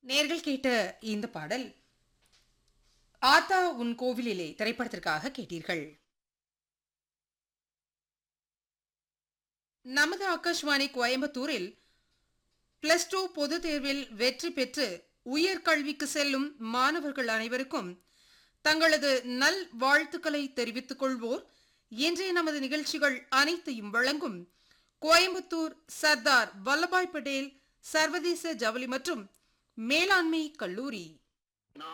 நேர்கள் கேட்ட இந்த பாடல் ஆத்தா உன் கோவிலிலே திரைப்படத்திற்காக கேட்டீர்கள் நமது ஆகாஷ்வாணி கோயம்புத்தூரில் பிளஸ் டூ பொதுத் தேர்வில் வெற்றி பெற்று உயர்கல்விக்கு செல்லும் மாணவர்கள் அனைவருக்கும் தங்களது நல் வாழ்த்துக்களை தெரிவித்துக் கொள்வோர் இன்றைய நமது நிகழ்ச்சிகள் அனைத்தையும் வழங்கும் கோயம்புத்தூர் சர்தார் வல்லபாய் பட்டேல் சர்வதேச ஜவுளி மற்றும் மேலாண்மை கல்லூரி